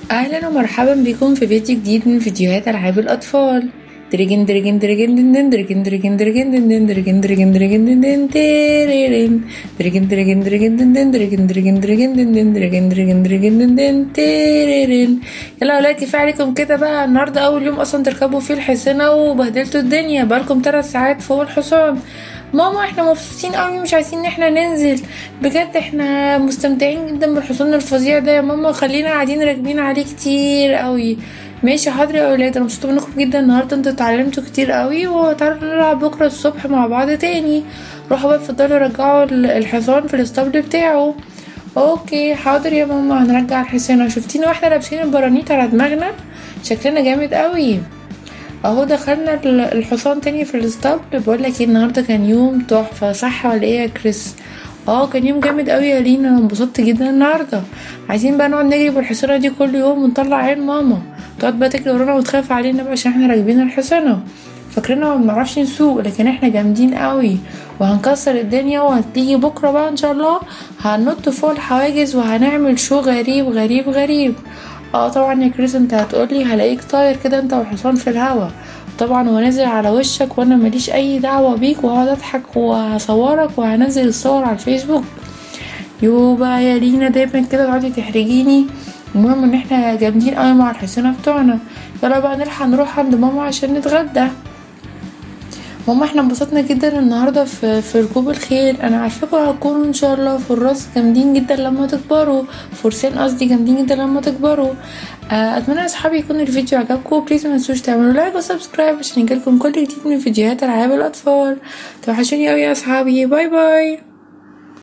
اهلا ومرحبا بكم في فيديو جديد من فيديوهات العاب الاطفال درجن درجن درجن دن دن درجن درجن درجن دن دن درجن درجن درجن دن دن تيريرين درجن درجن درجن دن دن درجن درجن درجن دن دن درجن درجن درجن دن دن تيريرين يلا يا ولاد كفايه عليكم كده بقى النهارده اول يوم اصلا تركبوا فيه الحصانه وبهدلتوا الدنيا بقالكم ثلاث ساعات فوق الحصان ماما احنا مبسوطين قوي مش عايزين ان احنا ننزل بجد احنا مستمتعين جدا بالحصان الفظيع ده يا ماما خلينا قاعدين راكبين عليه كتير قوي ماشي حاضر يا ولاد انا مبسوطه منكم جدا النهارده انتوا اتعلمتوا كتير قوي وتعالوا نلعب بكره الصبح مع بعض تاني روحوا بقى اتفضلوا رجعوا الحصان في الاسطبل بتاعه اوكي حاضر يا ماما هنرجع الحصان شفتينا واحنا لابسين البرانيت على دماغنا شكلنا جامد قوي اهو دخلنا الحصان تاني في الاسطبل بقول لك النهارده كان يوم تحفه صح ولا ايه يا كريس اه كان يوم جامد قوي يا لينا انا انبسطت جدا النهارده عايزين بقى نقعد نجري بالحصانه دي كل يوم ونطلع عين ماما تقعد بقى تجري ورانا وتخاف علينا بقى عشان احنا راكبين الحصانه فاكريننا ما بنعرفش نسوق لكن احنا جامدين قوي وهنكسر الدنيا وهتيجي بكره بقى ان شاء الله هننط فوق الحواجز وهنعمل شو غريب غريب غريب اه طبعا يا كريس انت هتقولي هلاقيك طاير كده انت والحصان في الهوا طبعا هو نازل على وشك وانا ماليش اي دعوه بيك وهقعد اضحك وهصورك وهنزل الصور على الفيسبوك يو بقى يا لينا دايما كده تقعدي تحرجيني المهم ان احنا جامدين قوي مع الحصانه بتوعنا يلا بقى نلحق نروح عند ماما عشان نتغدى ماما احنا انبسطنا جدا النهارده في, في ركوب الخيل انا عارفاكم هتكونوا ان شاء الله فراس جامدين جدا لما تكبروا فرسان قصدي جامدين جدا لما تكبروا اتمنى يا اصحابي يكون الفيديو عجبكم بليز ما تنسوش تعملوا لايك وسبسكرايب عشان يجيلكم كل جديد من فيديوهات العاب الاطفال توحشوني قوي يا اصحابي باي باي